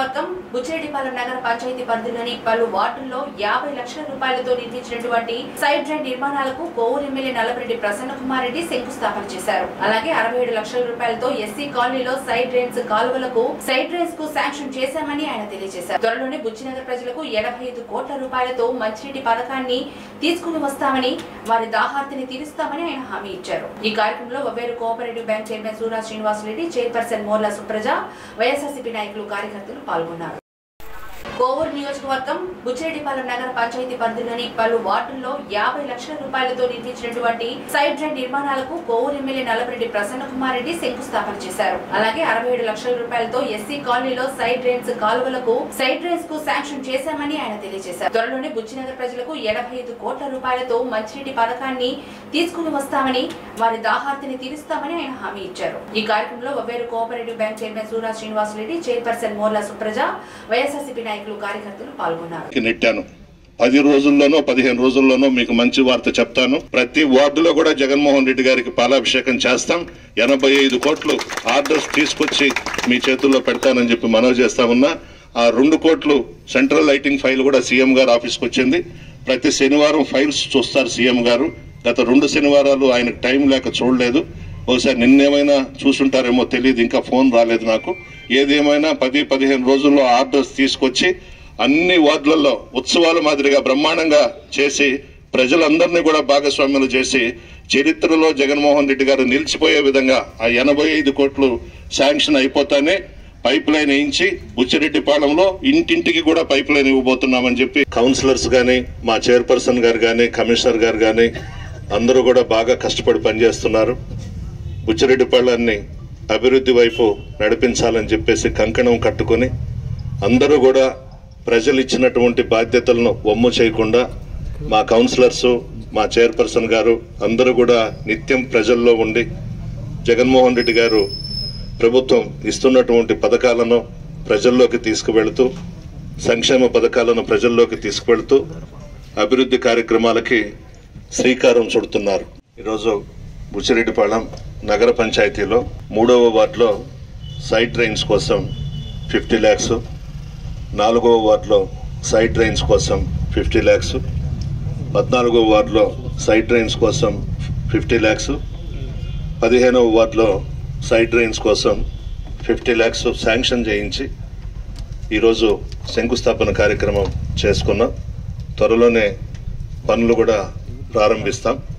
నియోజకవర్గం బుచ్చిరెడ్డిపాలెం నగర పంచాయతీ పరిధిలోని పలు వార్డుల్లో యాభై లక్షల రూపాయలతో నిర్మించినటువంటి సైడ్ డ్రైన్ నిర్మాణాలకు కోవూరు ఎమ్మెల్యే నల్లపరెడ్డి ప్రసన్న కుమార్ రెడ్డి శంకుస్థాపన చేశారు అలాగే అరవై ఏడు లక్షల రూపాయలతో ఎస్సీ కాలనీలో సైడ్ డ్రైన్స్ కాలువలకు సైడ్ డ్రైన్స్ కు శాంక్షన్ చేశామని ఆయన తెలియజేశారు త్వరలోనే బుచ్చినగర్ ప్రజలకు ఎనభై ఐదు కోట్ల రూపాయలతో మంచినీటి పథకాన్ని తీసుకుని వస్తామని వారి దాహార్తిని తీరుస్తామని ఆయన హామీ ఇచ్చారు ఈ కార్యక్రమంలో ఒవేరు cooperative bank chairman Sura Srinivasa Reddy chairperson Morla Supraja YSRCP నాయకులు కార్యకర్తలు పాల్గొన్నారు కోవూరు నియోజకవర్గం బుచ్చిరెడ్డిపాలెం నగర పంచాయతీ పరిధిలోని పలు వార్డుల్లో యాభై లక్షల రూపాయలతో నిర్మించినటువంటి సైడ్ డ్రైన్ నిర్మాణాలకు కోవూరు ఎమ్మెల్యే నల్లపరెడ్డి ప్రసన్న కుమార్ రెడ్డి శంకుస్థాపన చేశారు అలాగే అరవై ఏడు లక్షల రూపాయలతో ఎస్సీ కాలనీలో సైడ్ డ్రైన్స్ కాలువలకు సైడ్ డ్రైన్స్ కు శాంక్షన్ చేశామని ఆయన తెలియజేశారు త్వరలోనే బుచ్చినగర్ ప్రజలకు ఎనభై ఐదు కోట్ల రూపాయలతో మంచినీటి పథకాన్ని తీసుకుని వస్తామని వారి దాహార్తిని తీరుస్తామని ఆయన హామీ ఇచ్చారు ఈ కార్యక్రమంలో ఒవేరు cooperative bank chairman Sura Srinivasa Reddy chairperson Morla Supraja YSRCP నాయకులు కార్యకర్తలు పాల్గొన్నారు కి నెట్టాను పది రోజుల్లోనో పదిహేను రోజుల్లోనో మీకు మంచి వార్త చెప్తాను ప్రతి వార్డులో కూడా జగన్మోహన్ రెడ్డి గారికి పాలాభిషేకం చేస్తాం ఎనభై ఐదు కోట్లు ఆర్డర్స్ తీసుకొచ్చి మీ చేతుల్లో పెడతానని చెప్పి మనవి చేస్తా ఉన్నా ఆ రెండు కోట్లు సెంట్రల్ లైటింగ్ ఫైల్ కూడా సీఎం గారు ఆఫీస్కి వచ్చింది ప్రతి శనివారం ఫైల్స్ చూస్తారు సీఎం గారు గత రెండు శనివారాలు ఆయనకు టైం లేక చూడలేదు బహుశా నిన్నేమైనా చూసుంటారేమో తెలియదు ఇంకా ఫోన్ రాలేదు నాకు ఏదేమైనా పది పదిహేను రోజుల్లో ఆర్డర్స్ తీసుకొచ్చి అన్ని వార్డులలో ఉత్సవాల మాదిరిగా బ్రహ్మాండంగా చేసి ప్రజలందరినీ కూడా భాగస్వామ్యులు చేసి చరిత్రలో జగన్మోహన్ రెడ్డి గారు నిలిచిపోయే విధంగా ఆ ఎనభై ఐదు కోట్లు శాంక్షన్ అయిపోతానే పైప్ లైన్ వేయించి బుచ్చిరెడ్డిపాలెంలో ఇంటింటికి కూడా పైప్ లైన్ ఇవ్వబోతున్నామని చెప్పి కౌన్సిలర్స్ గాని మా చైర్పర్సన్ గారు గాని కమిషనర్ గారు గాని అందరూ కూడా బాగా కష్టపడి పనిచేస్తున్నారు బుచ్చిరెడ్డిపాళెన్ని అభివృద్ధి వైపు నడిపించాలని చెప్పేసి కంకణం కట్టుకొని అందరూ కూడా ప్రజలు ఇచ్చినటువంటి బాధ్యతలను వమ్ము చేయకుండా మా కౌన్సిలర్స్ మా చైర్పర్సన్ గారు అందరూ కూడా నిత్యం ప్రజల్లో ఉండి జగన్మోహన్ రెడ్డి గారు ప్రభుత్వం ఇస్తున్నటువంటి పథకాలను ప్రజల్లోకి తీసుకువెళుతూ సంక్షేమ పథకాలను ప్రజల్లోకి తీసుకువెళుతూ అభివృద్ధి కార్యక్రమాలకి శ్రీకారం చుడుతున్నారు ఈరోజు బుచ్చిరెడ్డిపాళెం నగర పంచాయతీలో మూడవ వార్డులో సైడ్ డ్రైన్స్ కోసం ఫిఫ్టీ ల్యాక్స్ నాలుగవ వార్డులో సైడ్ డ్రైన్స్ కోసం ఫిఫ్టీ ల్యాక్స్ పద్నాలుగవ వార్డులో సైడ్ డ్రైన్స్ కోసం ఫిఫ్టీ ల్యాక్స్ పదిహేనవ వార్డులో సైడ్ డ్రైన్స్ కోసం ఫిఫ్టీ ల్యాక్స్ శాంక్షన్ చేయించి ఈరోజు శంకుస్థాపన కార్యక్రమం చేసుకున్నాం త్వరలోనే పనులు కూడా ప్రారంభిస్తాం